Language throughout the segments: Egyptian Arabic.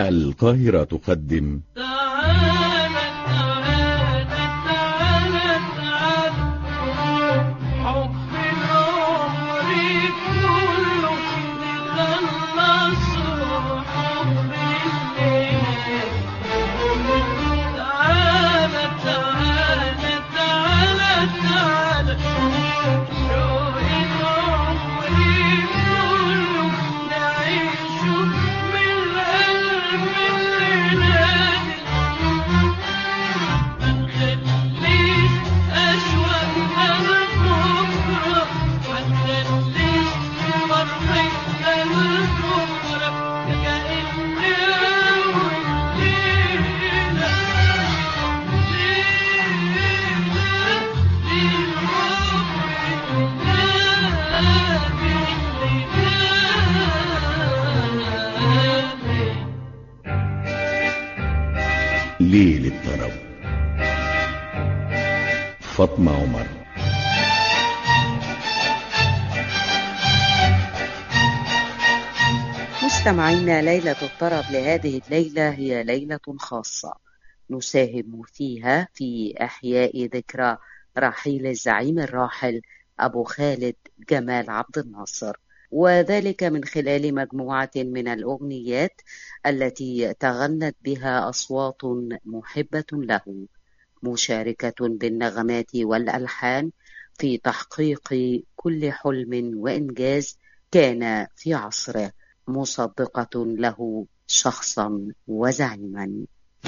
القاهرة تقدم تعالى تعالى تعالى تعالى حب العمر كله نخلصه حب الليل تعالى تعالى تعالى تعالى شوق العمر كله نعيشه من قلب الليل منخليش أشواق البكرة منخليش فرحي البكرة كأني أول ليلة ليل الطرب فاطمة عمر مستمعينا ليلة الطرب لهذه الليلة هي ليلة خاصة نساهم فيها في إحياء ذكرى رحيل الزعيم الراحل أبو خالد جمال عبد الناصر وذلك من خلال مجموعة من الأغنيات التي تغنت بها أصوات محبة له مشاركة بالنغمات والألحان في تحقيق كل حلم وإنجاز كان في عصره مصدقة له شخصا وزعيما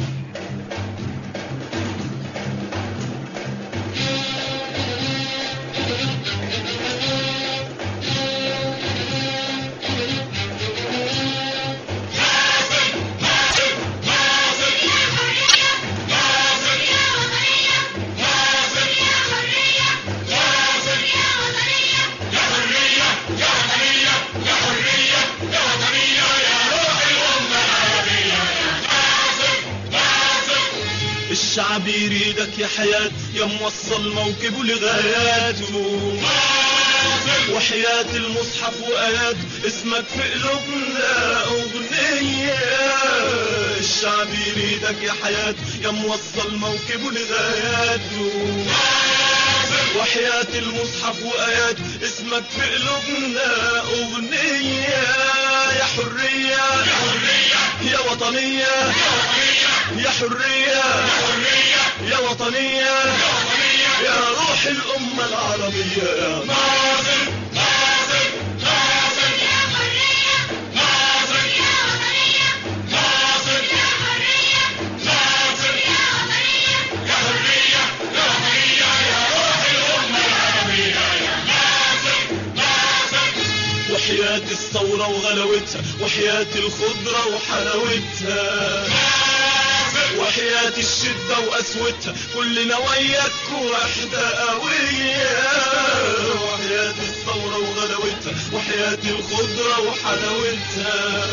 الشعب يريدك يا حياة يا موصل موكبه لغاياته وحياة المصحف وآيات اسمك في قلوبنا أغنية الشعب يريدك يا حياة يا موصل موكبه لغاياته وحياة المصحف وآيات اسمك في قلوبنا أغنية يا حرية يا حرية يا وطنية يا حرية يا وطنية يا روح الأمة العربية يا ناصر ناصر ناصر يا حرية ناصر يا وطنية ناصر يا حرية ناصر يا وطنية يا حرية يا وطنية يا روح الأمة العربية يا ناصر ناصر وحياة الثورة وغلاوتها وحياة الخضرة وحلاوتها وحياة الشدة وقسوتها كلنا وياك وحدة قوية وحياة الثورة وغلاوتها وحياة الخضرة وحلاوتها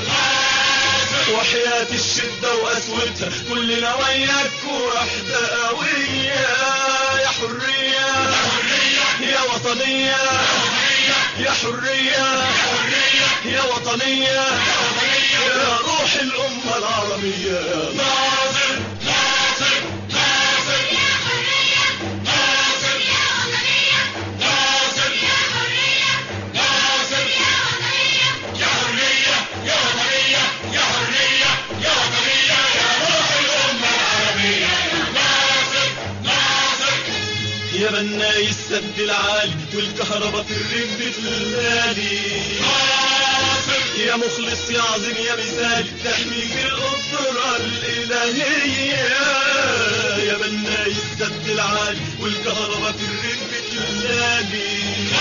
وحياة الشدة وقسوتها كلنا وياك وحدة قوية يا حرية يا وطنية يا حرية يا وطنية يا روح الأمة العربية يا ناصر ناصر ناصر يا حرية ناصر يا وطنية ناصر يا حرية ناصر يا وطنية يا حرية يا وطنية يا حرية يا وطنية يا روح الأمة العربية يا ناصر ناصر يا بناي السد العالي والكهرباء في الريف بتلالي يا مخلص يا عظيم يا مثال تحميك القدرة الإلهية يا بناي السد العالي والكهرباء في الريف بتلالي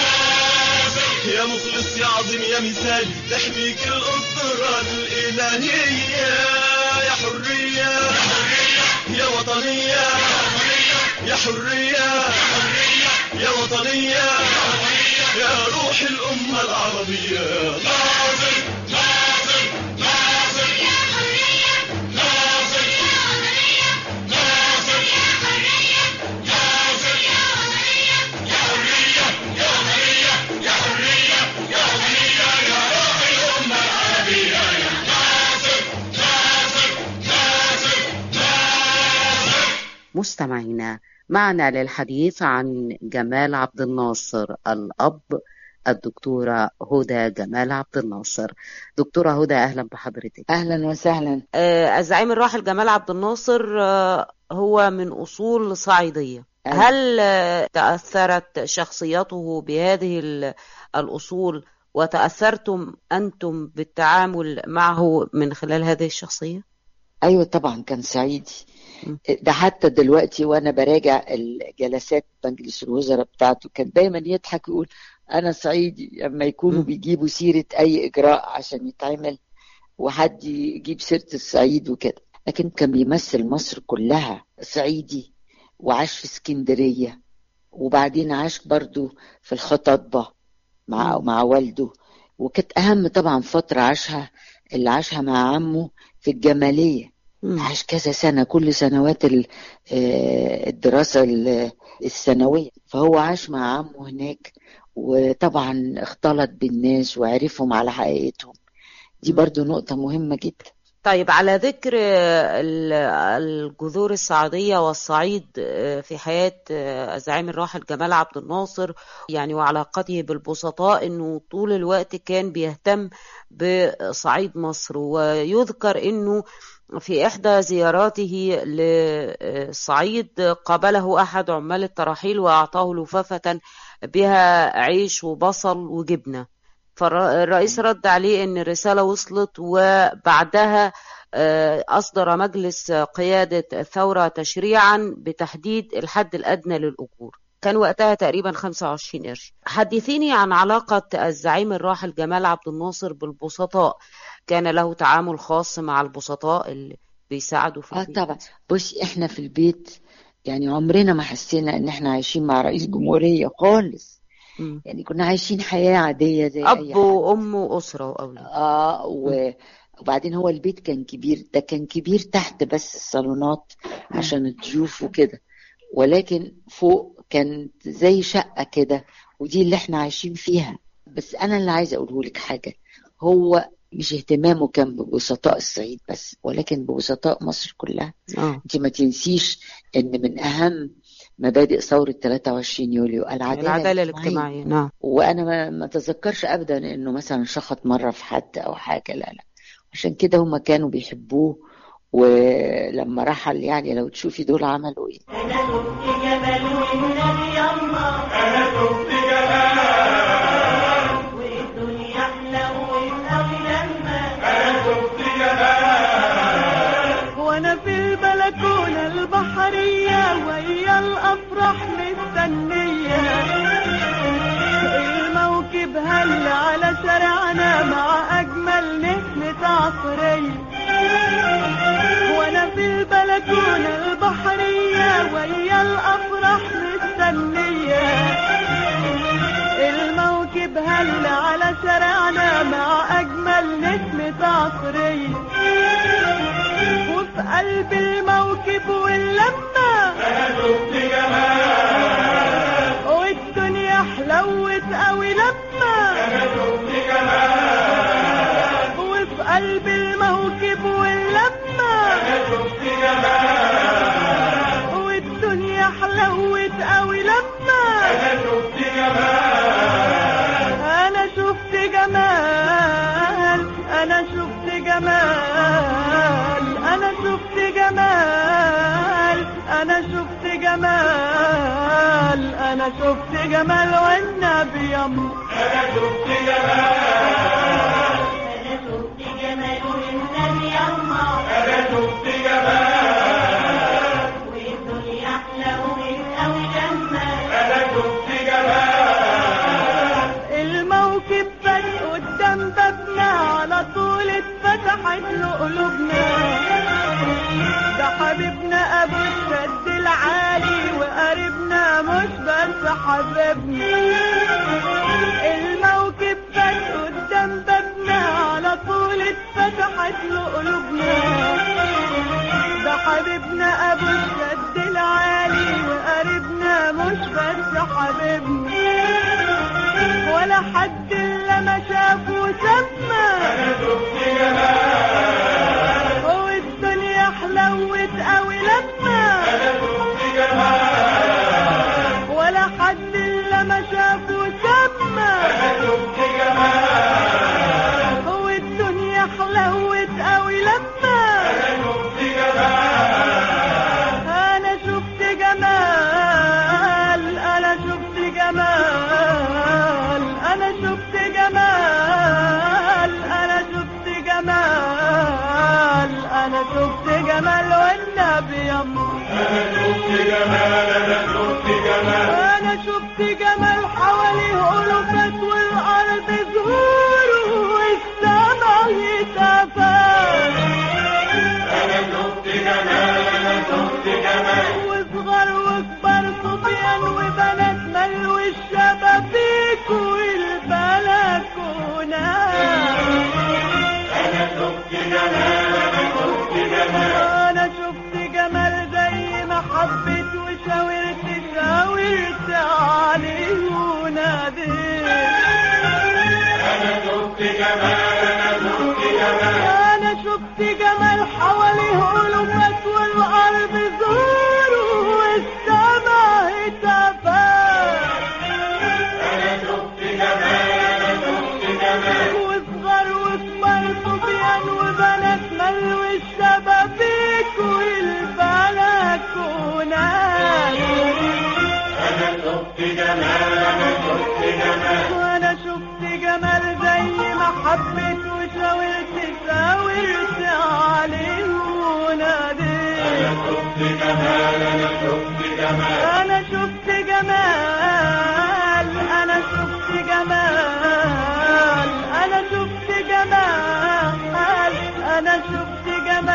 يا مخلص يا عظيم يا مثال تحميك القدرة الإلهية يا حرية يا وطنية يا حرية يا وطنية يا روح الأمة العربية ناصر ناصر ناصر يا حرية ناصر يا وطنية ناصر يا حرية ناصر يا وطنية يا حرية يا وطنية يا حرية يا وطنية يا روح الأمة العربية يا ناصر ناصر مستمعينا معنا للحديث عن جمال عبد الناصر الأب الدكتورة هدى جمال عبد الناصر دكتورة هدى أهلا بحضرتك اهلا وسهلا آه، الزعيم الراحل جمال عبد الناصر آه، هو من أصول صعيدية أيوة. هل آه، تأثرت شخصيته بهذه ال- الأصول وتأثرتم أنتم بالتعامل معه من خلال هذه الشخصية؟ ايوه طبعا كان صعيدي م. ده حتى دلوقتي وانا براجع الجلسات مجلس الوزراء بتاعته كان دايما يضحك يقول انا صعيدي لما يكونوا م. بيجيبوا سيره اي اجراء عشان يتعمل وحد يجيب سيره الصعيد وكده لكن كان بيمثل مصر كلها صعيدي وعاش في اسكندريه وبعدين عاش برضو في الخطاطبه مع م. مع والده وكانت اهم طبعا فتره عاشها اللي عاشها مع عمه في الجماليه مم. عاش كذا سنة كل سنوات ال- آه، الدراسة ال- الثانوية فهو عاش مع عمه هناك وطبعا اختلط بالناس وعرفهم على حقيقتهم دي مم. برضو نقطة مهمة جدا طيب على ذكر ال- الجذور الصعيدية والصعيد في حياة الزعيم الراحل جمال عبد الناصر يعني وعلاقته بالبسطاء انه طول الوقت كان بيهتم بصعيد مصر ويذكر انه في إحدى زياراته للصعيد قابله أحد عمال التراحيل وأعطاه لفافة بها عيش وبصل وجبنة فالرئيس رد عليه ان الرسالة وصلت وبعدها آه، أصدر مجلس قيادة الثورة تشريعا بتحديد الحد الأدنى للأجور كان وقتها تقريبا 25 قرش حدثيني عن علاقة الزعيم الراحل جمال عبد الناصر بالبسطاء كان له تعامل خاص مع البسطاء اللي بيساعدوا في اه البيت طبعا بصي احنا في البيت يعني عمرنا ما حسينا ان احنا عايشين مع رئيس جمهورية خالص مم. يعني كنا عايشين حياة عادية زي اي أب حد وأم وأسرة وأولاد اه و... وبعدين هو البيت كان كبير ده كان كبير تحت بس الصالونات عشان الضيوف وكده ولكن فوق كانت زي شقة كده ودي اللي احنا عايشين فيها بس انا اللي عايزه اقوله لك حاجة هو مش اهتمامه كان ببسطاء الصعيد بس ولكن ببسطاء مصر كلها اه انت ما تنسيش ان من اهم مبادئ ثورة 23 يوليو العدالة, العدالة الاجتماعية الاجتماعية نعم وانا ما ما اتذكرش ابدا انه مثلا شخط مره في حد او حاجه لا لا عشان كده هم كانوا بيحبوه ولما رحل يعني لو تشوفي دول عملوا ايه وانا في البلكونة البحرية ويا الافراح مستنية الموكب هل على شارعنا مع اجمل نسمة عصرية وانا في البلكونة البحرية ويا الافراح مستنية الموكب هل على شارعنا مع اجمل نسمة عصرية وفي قلب الموكب واللمة والدنيا حلوت قوي لما وفي قلب الموكب واللمة والدنيا حلوت قوي لما انا شفت جمال انا شفت جمال انا شفت جمال انا شفت جمال انا شفت جمال والنبي يما الموكب بس قدام بابنا على طول اتفتحت له قلوبنا ده حبيبنا ابو السد العالي وقريبنا مش بس حبيبنا الموكب بس قدام بابنا على طول اتفتحت له قلوبنا ده حبيبنا ابو السد العالي وقريبنا مش بس حبيبنا ولا حد الا ما شافه وسمى والدنيا حلوت قوي لما انا شفت جمال والنبي يما انا شفت جمال حواليه الوفات والارض زهور والسما يتفاق وصغار وكبار صبيان وبنات ملو الشبابيك والبلكونات انا شفت جمال زي ما حبيت وشاورت شاورت عليه وناديت انا شفت جمال حواليه الوفات والارض زهور والسما هتافات وصغار وكبار صبيان وبنات ملو الشبابيك والبلكونات وانا شفت جمال زي ما حبيت وشاورت شاورت عليه وناديت انا شفت جمال انا شفت جمال انا شفت جمال انا شفت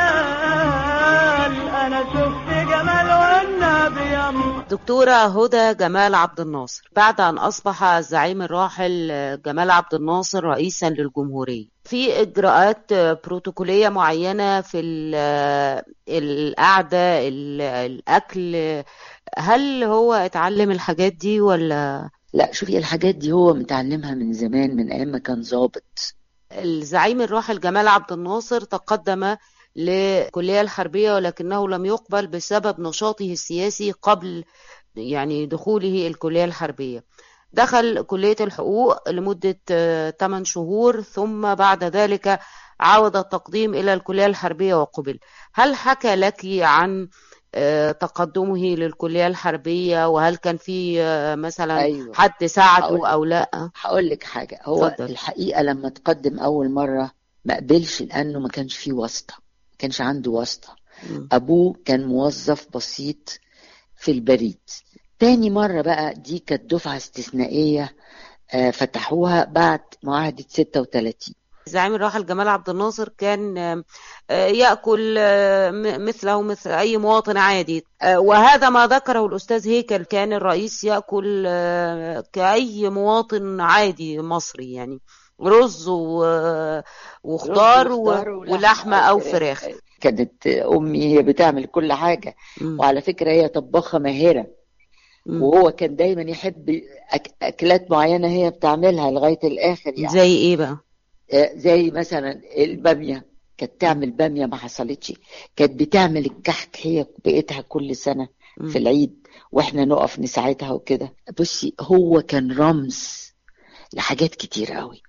جمال انا شفت جمال والنبي يما دكتورة هدى جمال عبد الناصر بعد أن أصبح الزعيم الراحل جمال عبد الناصر رئيسا للجمهورية في إجراءات بروتوكولية معينة في ال- القعدة ال- الأكل هل هو اتعلم الحاجات دي ولا لا شوفي الحاجات دي هو متعلمها من زمان من ايام ما كان ظابط الزعيم الراحل جمال عبد الناصر تقدم للكلية الحربية ولكنه لم يقبل بسبب نشاطه السياسي قبل يعني دخوله الكلية الحربية دخل كلية الحقوق لمدة 8 شهور ثم بعد ذلك عاود التقديم إلى الكلية الحربية وقبل هل حكى لك عن آه، تقدمه للكلية الحربية وهل كان في آه، مثلا أيوة. حد هقول- ساعده أو لا هقول لك حاجه هو اتفضل. الحقيقه لما تقدم اول مره ما قبلش لانه ما كانش فيه واسطه ما كانش عنده واسطه مم. ابوه كان موظف بسيط في البريد تاني مرة بقى دي كانت دفعة استثنائية آه، فتحوها بعد معاهدة 36 الزعيم الراحل جمال عبد الناصر كان آه، آه، يأكل آه، م- مثله مثل أي مواطن عادي آه، وهذا ما ذكره الأستاذ هيكل كان الرئيس يأكل آه، كأي مواطن عادي مصري يعني رز و- وخضار و- وخضار ولحمة أو فراخ كانت أمي هي بتعمل كل حاجة مم. وعلى فكرة هي طباخة ماهرة مم. وهو كان دايما يحب أك- أكلات معينة هي بتعملها لغاية الآخر يعني زي إيه بقى؟ آه، زي مثلا البامية كانت تعمل بامية ما حصلتش كانت بتعمل الكحك هي بقيتها كل سنة مم. في العيد واحنا نقف نساعدها وكده بصي هو كان رمز لحاجات كتير قوي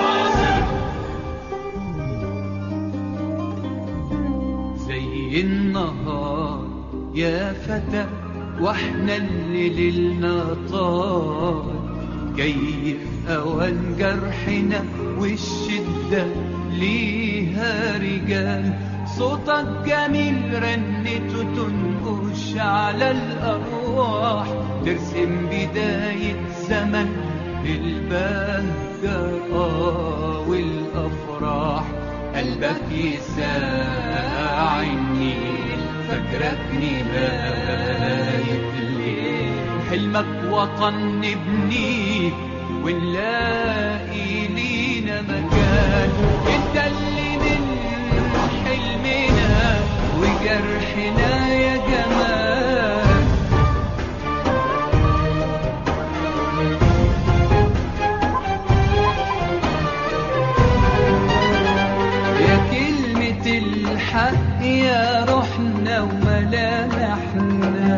زي النهار يا فتى واحنا اللي ليلنا طال جاي في اوان جرحنا والشدة ليها رجال صوتك جميل رنته تنقش على الارواح ترسم بداية زمن بالبهجة آه والافراح قلبك يساع النيل فاكرك نهاية الليل حلمك وطن نبنيه ونلاقي لينا مكان انت اللي من حلمنا وجرحنا يا جمال يا كلمة الحق يا روحنا وملامحنا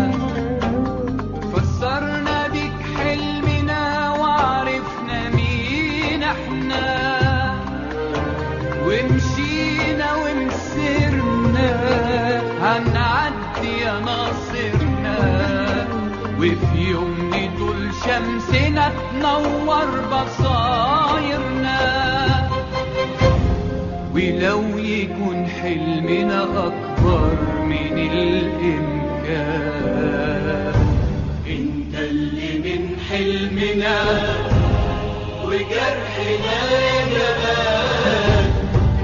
فسرنا بيك حلمنا وعرفنا مين احنا ومشينا ومسرنا هنعدي يا ناصرنا وفي يوم نطول شمسنا تنور بصايرنا ولو يكون حلمنا أكبر من الإمكان انت اللي من حلمنا وجرحنا يا جمال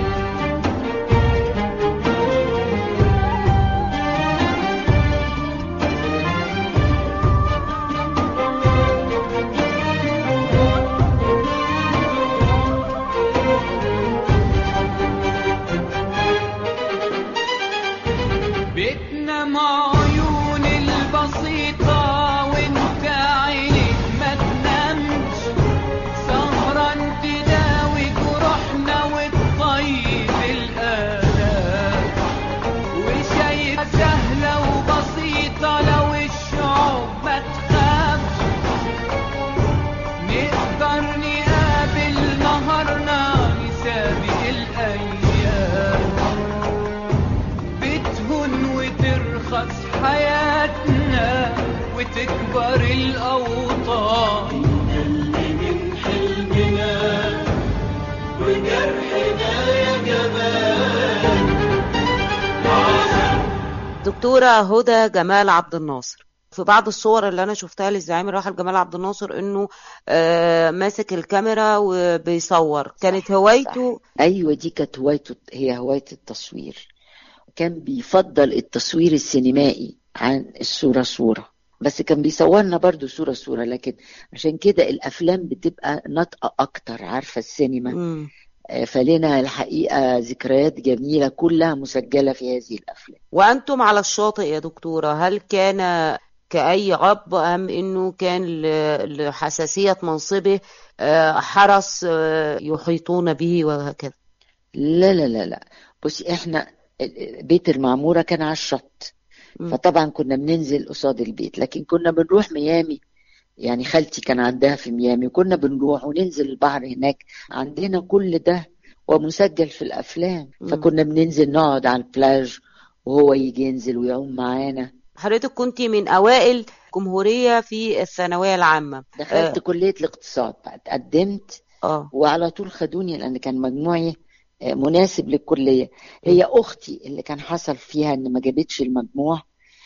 بيتنا مع عيون البسيطة وانت عينك ما تنامش سهران تداوي جروحنا وتطيب الآلام وشايف سهلة وبسيطة لو الشعوب ما تخافش نقدر نقابل نهارنا نسابق الأيام بتهون وترخص حياتنا وتكبر الأوطان اللي من حلمنا وجرحنا يا جمال دكتورة هدى جمال عبد الناصر في بعض الصور اللي انا شفتها للزعيم الراحل جمال عبد الناصر انه آه، ماسك الكاميرا وبيصور كانت هوايته ايوه دي كانت هوايته هي هوايه التصوير كان بيفضل التصوير السينمائي عن الصوره صوره بس كان بيصورنا برضو صوره صوره لكن عشان كده الافلام بتبقى ناطقه اكتر عارفه السينما مم. آه، فلنا الحقيقه ذكريات جميله كلها مسجله في هذه الافلام وأنتم على الشاطئ يا دكتورة هل كان كأي أب أم إنه كان ل- لحساسية منصبه آه، حرس آه، يحيطون به وهكذا لا لا لا لا بصي احنا بيت المعموره كان على الشط مم. فطبعا كنا بننزل قصاد البيت لكن كنا بنروح ميامي يعني خالتي كان عندها في ميامي وكنا بنروح وننزل البحر هناك عندنا كل ده ومسجل في الافلام مم. فكنا بننزل نقعد على البلاج وهو يجي ينزل ويعوم معانا حضرتك كنت من أوائل جمهورية في الثانوية العامة دخلت كليه الاقتصاد بقى اتقدمت اه وعلى طول خدوني لان كان مجموعي آه، مناسب للكليه هي اختي اللي كان حصل فيها ان ما جابتش المجموع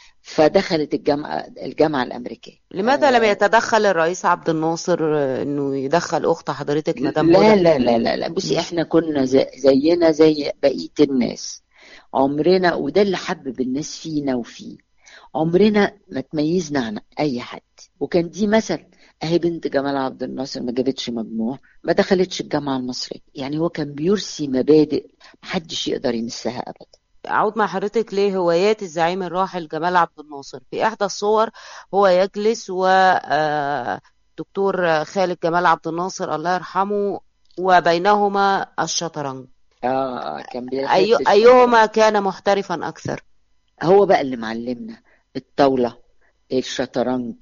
فدخلت الجامعه الجامعه الامريكيه لماذا لم يتدخل الرئيس عبد الناصر آه، انه يدخل اخت حضرتك مدام لا هدى؟ لا لا لا لا بصي احنا كنا زي زينا زي بقيه الناس عمرنا وده اللي حبب الناس فينا وفيه عمرنا ما تميزنا عن اي حد وكان دي مثل اهي بنت جمال عبد الناصر ما جابتش مجموع ما دخلتش الجامعه المصريه يعني هو كان بيرسي مبادئ محدش يقدر يمسها ابدا أعود مع حضرتك لهوايات الزعيم الراحل جمال عبد الناصر في إحدى الصور هو يجلس و آه، دكتور خالد جمال عبد الناصر الله يرحمه وبينهما الشطرنج اه كان بيحب أي... الشطرنج. أيهما كان محترفا أكثر هو بقى اللي معلمنا الطاولة الشطرنج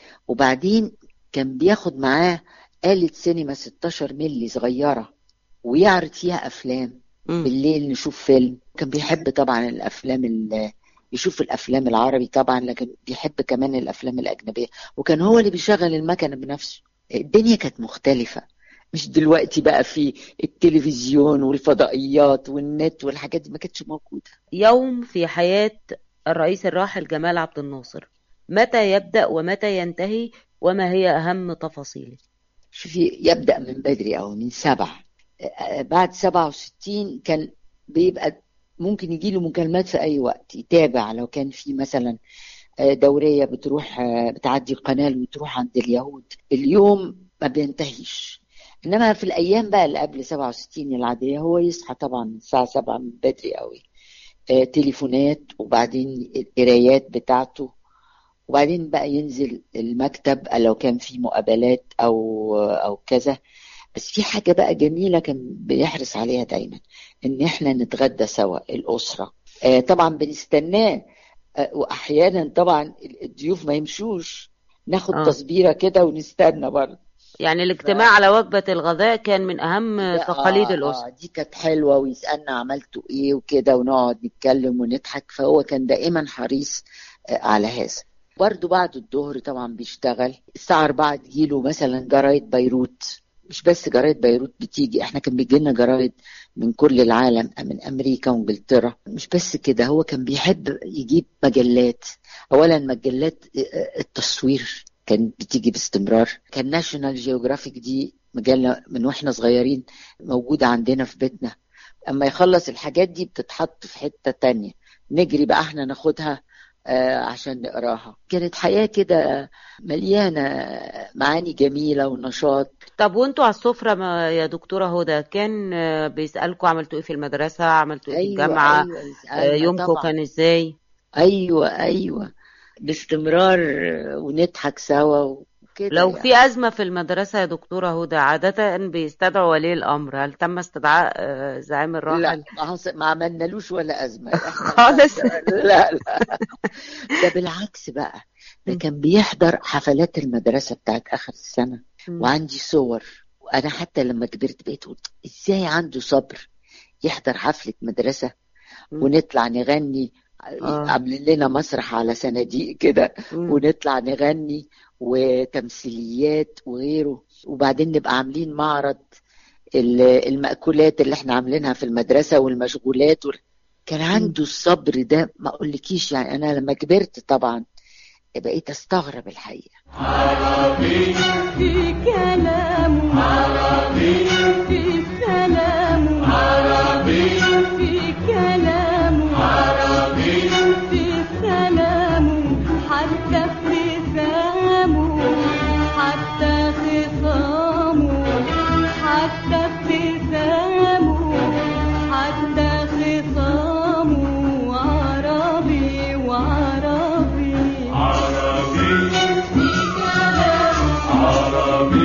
وبعدين كان بياخد معاه آلة سينما 16 ملي صغيرة ويعرض فيها أفلام مم. بالليل نشوف فيلم كان بيحب طبعا الأفلام ال- يشوف الأفلام العربي طبعا لكن بيحب كمان الأفلام الأجنبية وكان هو اللي بيشغل المكنة بنفسه الدنيا كانت مختلفة مش دلوقتي بقى في التلفزيون والفضائيات والنت والحاجات دي ما كانتش موجودة يوم في حياة الرئيس الراحل جمال عبد الناصر متى يبدأ ومتى ينتهي وما هي أهم تفاصيله شوفي يبدأ من بدري أو من سبعة آه، بعد سبعة وستين كان بيبقى ممكن يجيله مكالمات في أي وقت يتابع لو كان في مثلا آه، دورية بتروح آه، بتعدي القناة وتروح عند اليهود اليوم ما بينتهيش إنما في الأيام بقى اللي قبل 67 العادية هو يصحى طبعا الساعة 7 من بدري قوي آه، تليفونات وبعدين القرايات بتاعته وبعدين بقى ينزل المكتب لو كان في مقابلات او او كذا بس في حاجه بقى جميله كان بيحرص عليها دايما ان احنا نتغدى سوا الاسره آه، طبعا بنستناه آه، واحيانا طبعا الضيوف ما يمشوش ناخد آه. تصبيره كده ونستنى برضه يعني الاجتماع على وجبة الغداء كان من أهم ده- تقاليد آه، الأسرة آه دي كانت حلوة ويسألنا عملتوا ايه وكده ونقعد نتكلم ونضحك فهو كان دائما حريص آه، على هذا برضه بعد الظهر طبعا بيشتغل الساعة 4 تجيله مثلا جرايد بيروت مش بس جرايد بيروت بتيجي احنا كان بيجي لنا جرايد من كل العالم من امريكا وانجلترا مش بس كده هو كان بيحب يجيب مجلات اولا مجلات التصوير كانت بتيجي باستمرار كان ناشونال جيوغرافيك دي مجله من واحنا صغيرين موجوده عندنا في بيتنا اما يخلص الحاجات دي بتتحط في حته تانية نجري بقى احنا ناخدها آه عشان نقراها كانت حياه كده مليانه معاني جميله ونشاط طب وانتوا على السفرة ما يا دكتورة هدى كان آه، بيسألكوا عملتوا ايه في المدرسة عملتوا ايه في الجامعة أيوة آه، يسألنا يومكم طبعاً. كان ازاي ايوه ايوه باستمرار ونضحك سوا وكده لو يعني. في أزمة في المدرسة يا دكتورة هدى عادة بيستدعوا ولي الأمر هل تم استدعاء آه، زعيم الراحل لا ما حص- ما عملنالوش ولا ازمه إحنا خالص لا لا ده بالعكس بقى ده م. كان بيحضر حفلات المدرسه بتاعت اخر السنه مم. وعندي صور وانا حتى لما كبرت بقيت قلت ازاي عنده صبر يحضر حفله مدرسه مم. ونطلع نغني آه. عاملين لنا مسرح على صناديق كده مم. ونطلع نغني وتمثيليات وغيره وبعدين نبقى عاملين معرض ال- المأكولات اللي احنا عاملينها في المدرسة والمشغولات وال... كان عنده الصبر ده ما اقولكيش يعني انا لما كبرت طبعا بقيت استغرب الحقيقة في كلامه عربي في سلامه عربي في كلامه عربي في سلامه حتى في ابتسامه حتى خصامه حتى ابتسامه حتى خصامه عربي وعربي في كلامه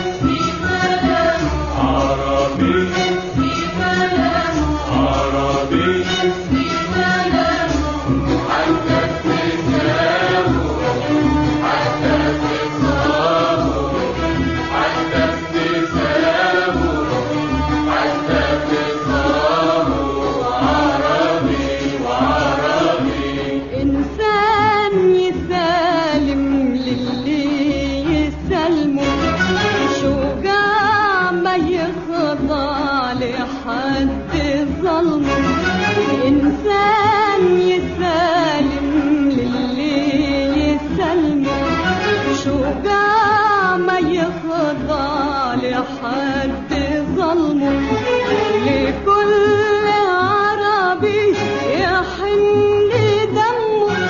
إنسان يسالم للي يسلمه شجاع ما يخضع لحد ظلمه إنسان يسالم للي يسلمه شجاع ما يخضع لحد ظلمه لكل عربي يحن دمه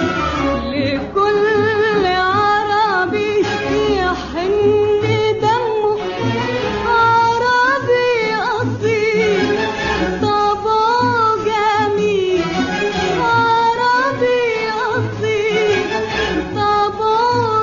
لكل عربي يحن دمه عربي أصيل طبعه جميل عربي أصيل طبعه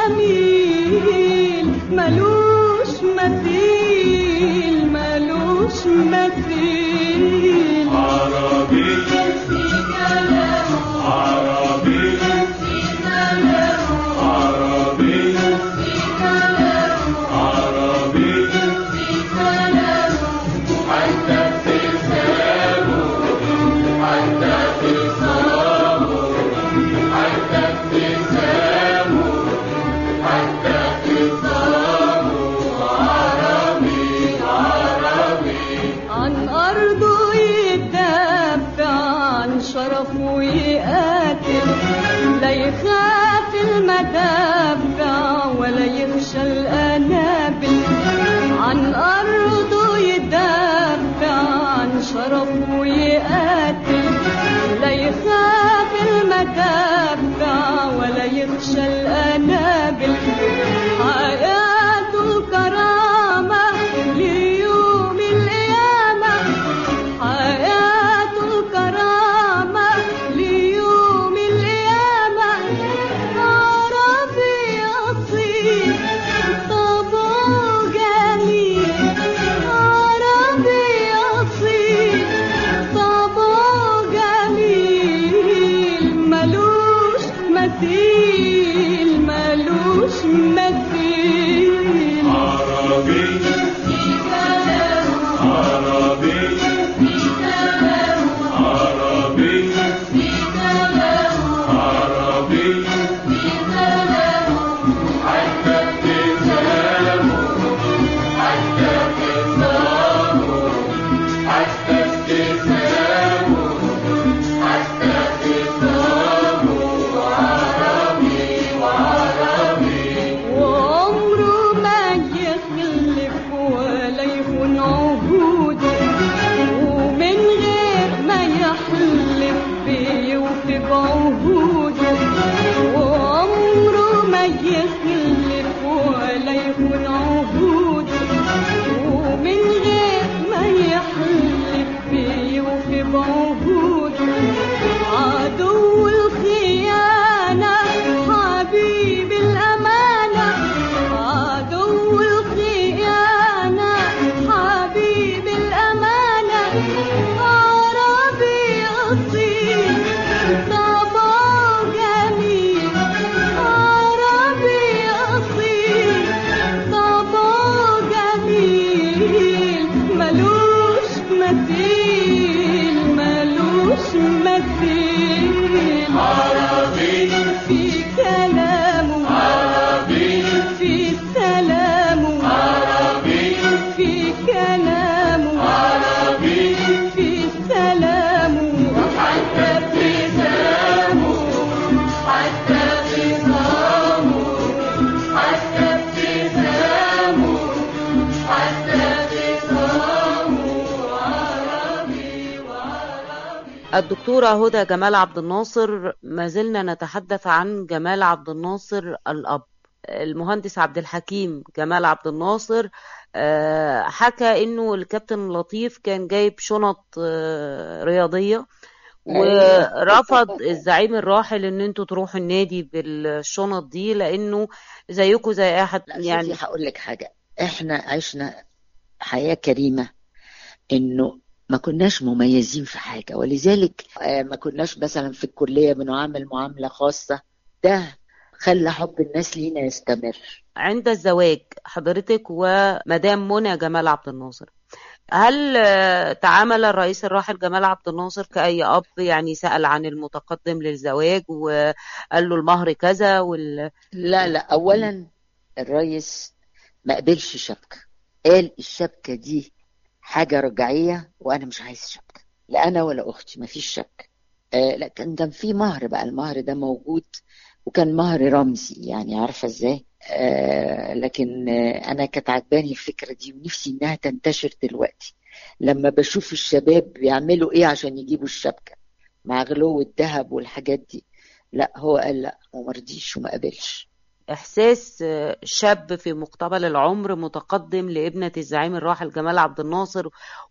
جميل ملوش مثيل ملوش مثيل عربي في كلامه عربي في كلامه عربي في كلامه عربي في كلامه حتى ابتسامه حتى ابتسامه حتى ابتسامه حتى ابتسامه عربي عربي عن أرضه يدافع عن شرفه يقاتل لا يخاف المدافع ولا يخشى الأنابل عن أرضه يدافع عن شرفه يقاتل لا يخاف المدافع ولا يخشى الأنابل حياته الكرامة ليوم القيامة حياته الكرامة ليوم القيامة أصيل عربي في كلامه عربي في سلامه عربي في كلامه عربي في سلامه حتى ابتسامه حتى خصامه حتى ابتسامه حتى خصامه عربي الدكتورة هدى جمال عبد الناصر ما زلنا نتحدث عن جمال عبد الناصر الأب المهندس عبد الحكيم جمال عبد الناصر آه، حكى انه الكابتن لطيف كان جايب شنط آه، رياضية ورفض الزعيم الراحل ان انتوا تروحوا النادي بالشنط دي لانه زيكم زي اي حد لا يعني يعني هقول لك حاجة احنا عشنا حياة كريمة انه ما كناش مميزين في حاجة ولذلك آه، ما كناش مثلا في الكلية بنعامل معاملة خاصة ده خلى حب الناس لينا يستمر عند الزواج حضرتك ومدام منى جمال عبد الناصر هل آه، تعامل الرئيس الراحل جمال عبد الناصر كأي أب يعني سأل عن المتقدم للزواج وقال له المهر كذا وال... لا لا اولا الرئيس ما قبلش شبكة قال الشبكة دي حاجة رجعية وانا مش عايز شبكة لا انا ولا اختي ما فيش شبكة آه لا كان كان في مهر بقى المهر ده موجود وكان مهر رمزي يعني عارفة ازاي آه لكن آه انا كانت عجباني الفكرة دي ونفسي انها تنتشر دلوقتي لما بشوف الشباب بيعملوا ايه عشان يجيبوا الشبكة مع غلو الذهب والحاجات دي لا هو قال لا وما رضيش وما قبلش إحساس آه، شاب في مقتبل العمر متقدم لابنة الزعيم الراحل جمال عبد الناصر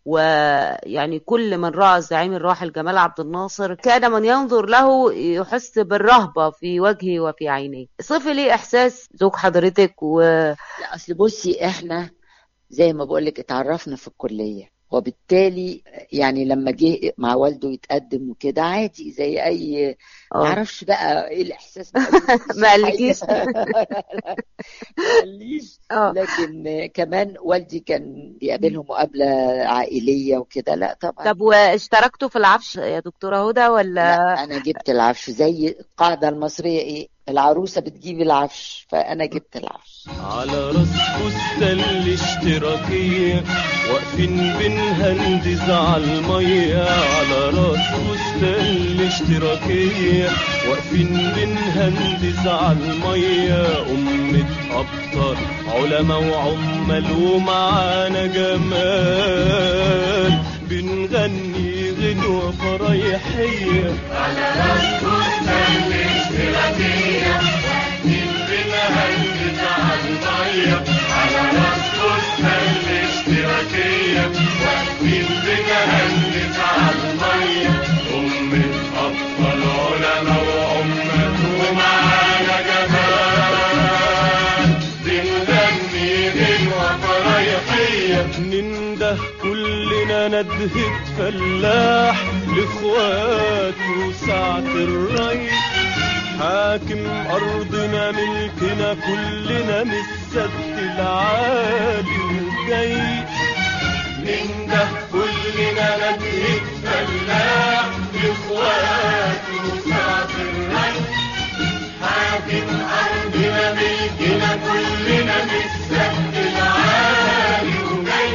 ويعني كل من رأى الزعيم الراحل جمال عبد الناصر كان من ينظر له يحس بالرهبة في وجهه وفي عينيه صفي لي إحساس زوج حضرتك و... لا اصل بصي احنا زي ما بقول لك اتعرفنا في الكليه وبالتالي يعني لما جه مع والده يتقدم وكده عادي زي اي ما آه. اعرفش بقى ايه الاحساس ما قالكيش؟ ما قاليش اه لكن كمان والدي كان بيقابلهم مقابله عائليه وكده لا طبعا طب واشتركتوا في العفش يا دكتورة هدى ولا لا انا جبت العفش زي القاعده المصريه ايه العروسه بتجيب العفش فانا جبت العفش على راس فستان الاشتراكية واقفين بنهندز على المية على راس فستان الاشتراكية واقفين بنهندز على المية أمة أبطال علماء وعمال ومعانا جمال بنغني غنوة فرايحية بنهندز على المية على راس فستان الاشتراكية واقفين بنهندز على المية أمة أبطال علماء وأمة ومعانا جمال بنغني غنوة فرايحية ننده كلنا ندهة فلاح لاخواته ساعة الري حاكم أرضنا ملكنا كلنا من السد العالي وجاي ننده كلنا ندهة فلاح لاخواته ساعة الري حاكم أرضنا ملكنا كلنا من السد العالي وجاي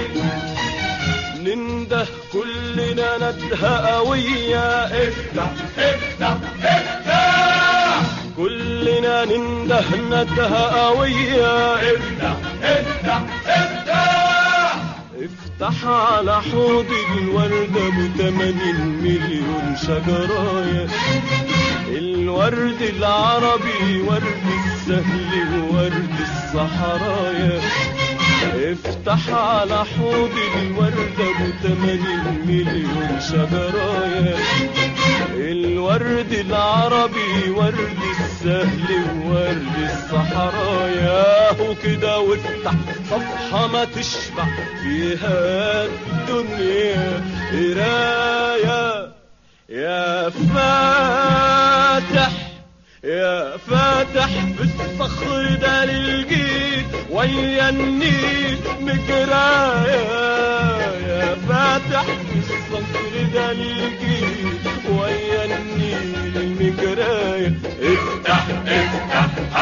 ننده كلنا ندهة قوية افتح افتح افتح كلنا ننده ندهة قوية افتح افتح افتح افتح على حوض الوردة ابو 80 مليون شجراية الورد العربي ورد السهل وورد الصحرايا افتح على حوض الوردة ابو 80 مليون شجرايا الورد العربي ورد السهل وورد الصحرايا وكده وافتح صفحة ما تشبع فيها الدنيا قراية يا فاتح يا فاتح في الصخر ده للجيل ويا النيل مجرايا يا فاتح في الصخر ده للجيل ويا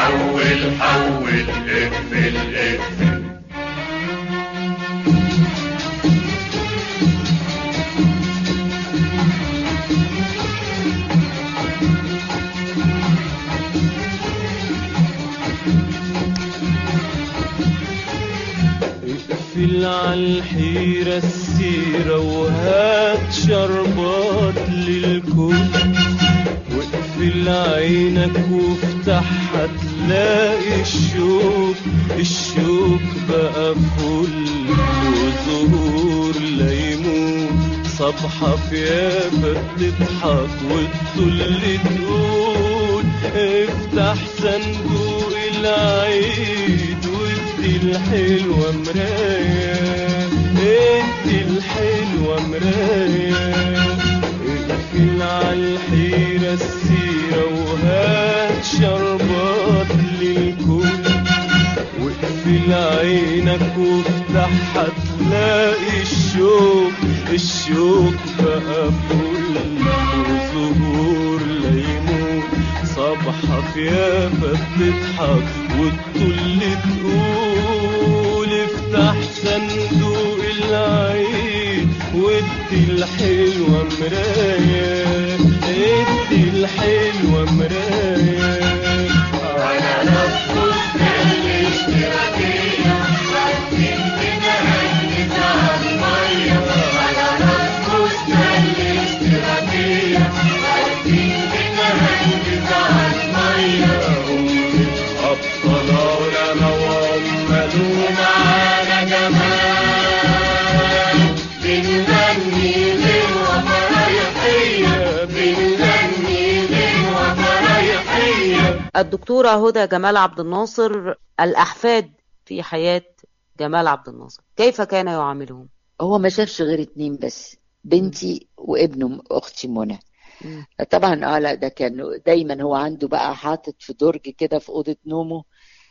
حول حول اقفل اقفل اقفل عالحيرة السيرة وهات شربات للكل واقفل عينك وافتحها تلاقي الشوق الشوق بقى فل وزهور ليمون صبحة في يابا بتضحك وتطل تقول افتح صندوق العيد وادي الحلوة مراية ادي الحلوة مراية اقفل عالحيرة السيرة وهات شربات للكل واقفل عينك وافتحها تلاقي الشوق الشوق بقى فل وزهور ليمون صبحة في يابا بتضحك وتطل تقول افتح صندوق العيد وادي الحلوة مراية ادي الحلوة مراية على نفس الاشتراكية واقفين بنهنس على المية على نفس الاشتراكية واقفين بنهنس على المية أبطالنا وعملوا معانا جمال بنغني غنوة فريحية بنغني غنوة فريحية الدكتورة هدى جمال عبد الناصر الأحفاد في حياة جمال عبد الناصر كيف كان يعاملهم؟ هو ما شافش غير اتنين بس بنتي وابنه اختي منى مم. طبعا اه لا ده كان دايما هو عنده بقى حاطط في درج كده في اوضه نومه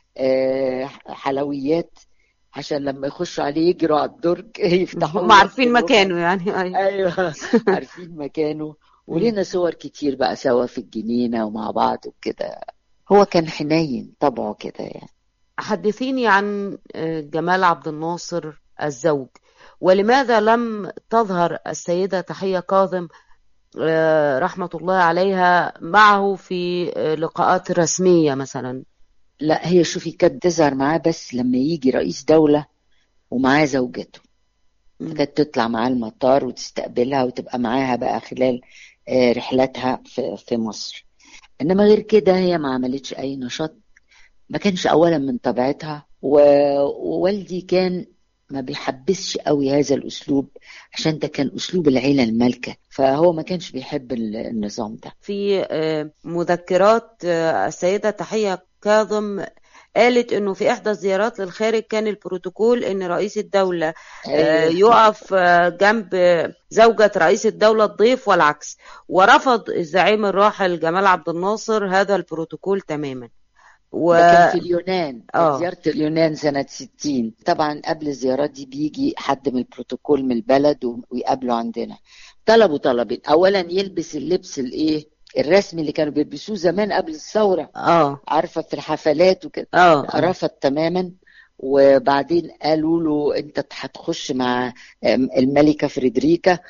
آه، حلويات عشان لما يخشوا عليه يجروا على الدرج يفتحوا هم عارفين مكانه يعني أيوة. ايوه عارفين مكانه ولينا صور كتير بقى سوا في الجنينه ومع بعض وكده هو كان حنين طبعه كده يعني حدثيني عن آه، جمال عبد الناصر الزوج ولماذا لم تظهر السيدة تحية كاظم آه، رحمة الله عليها معه في آه، لقاءات رسمية مثلا لا هي شوفي كانت تظهر معاه بس لما يجي رئيس دولة ومعاه زوجته مم. كانت تطلع معاه المطار وتستقبلها وتبقى معاها بقى خلال آه، رحلاتها في في مصر انما غير كده هي ما عملتش اي نشاط ما كانش اولا من طبيعتها و- ووالدي كان ما بيحبسش قوي هذا الاسلوب عشان ده كان اسلوب العيله المالكه فهو ما كانش بيحب ال- النظام ده في آه، مذكرات آه، السيدة تحية كاظم قالت انه في احدى الزيارات للخارج كان البروتوكول ان رئيس الدولة آه، يقف آه، جنب زوجة رئيس الدولة الضيف والعكس ورفض الزعيم الراحل جمال عبد الناصر هذا البروتوكول تماما و... ده كان في اليونان آه. كانت زيارة اليونان سنة 60 طبعا قبل الزيارات دي بيجي حد من البروتوكول من البلد و- ويقابله عندنا طلبوا طلبين أولا يلبس اللبس الإيه الرسمي اللي كانوا بيلبسوه زمان قبل الثورة اه عارفة في الحفلات وكده اه رفض تماما وبعدين قالوا له انت هتخش مع الملكة فريدريكا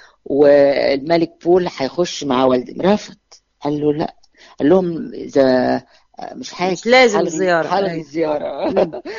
والملك بول هيخش مع والد رفض قال له لا قال لهم اذا مش حاجة مش لازم هلغي- الزيارة. هلغي أيوة. الزيارة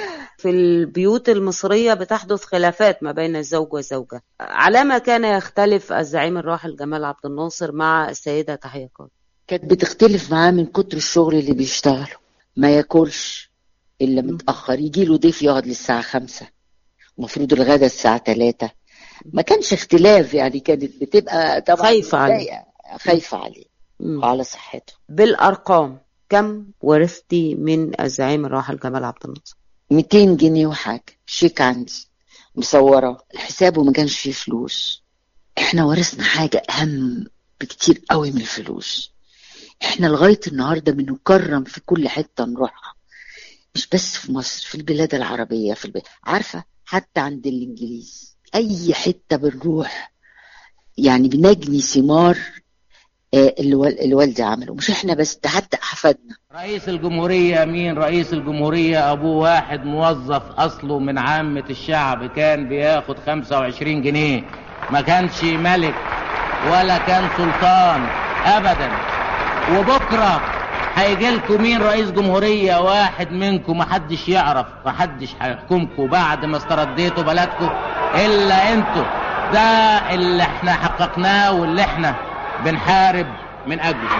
في البيوت المصرية بتحدث خلافات ما بين الزوج والزوجة على ما كان يختلف الزعيم الراحل جمال عبد الناصر مع السيدة تحية كاظم كانت بتختلف معاه من كتر الشغل اللي بيشتغله ما ياكلش الا متاخر يجي له ضيف يقعد للساعه خمسة المفروض الغدا الساعه ثلاثة ما كانش اختلاف يعني كانت بتبقى طبعا خايفة عليه. متضايقة، خايفه عليه مم. وعلى صحته بالأرقام كم ورثتي من الزعيم الراحل جمال عبد الناصر 200 جنيه وحاجه شيك عندي مصوره حسابه ما كانش فيه فلوس احنا ورثنا حاجه اهم بكتير قوي من الفلوس احنا لغايه النهارده بنكرم في كل حته نروحها مش بس في مصر في البلاد العربيه في البلاد عارفه حتى عند الانجليز اي حته بنروح يعني بنجني ثمار آه، اللي وال- اللي والدي عمله مش احنا بس ده حتى احفادنا رئيس الجمهورية مين رئيس الجمهورية أبوه واحد موظف أصله من عامة الشعب كان بياخد 25 جنيه ما كانش ملك ولا كان سلطان أبدا وبكرة هيجي لكم مين رئيس جمهورية واحد منكم محدش يعرف محدش هيحكمكم بعد ما استرديتوا بلدكم إلا انتوا ده اللي احنا حققناه واللي احنا بنحارب من أجله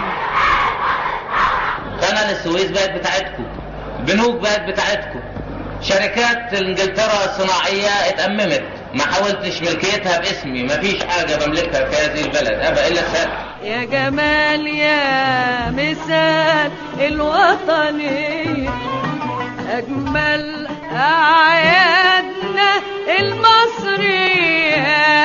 قناة السويس بقت بتاعتكم بنوك بقت بتاعتكم شركات انجلترا الصناعية اتأممت ما حاولتش ملكيتها باسمي ما فيش حاجة بملكها في هذه البلد أبا إلا السلام يا جمال يا مثال الوطنية أجمل أعيادنا المصرية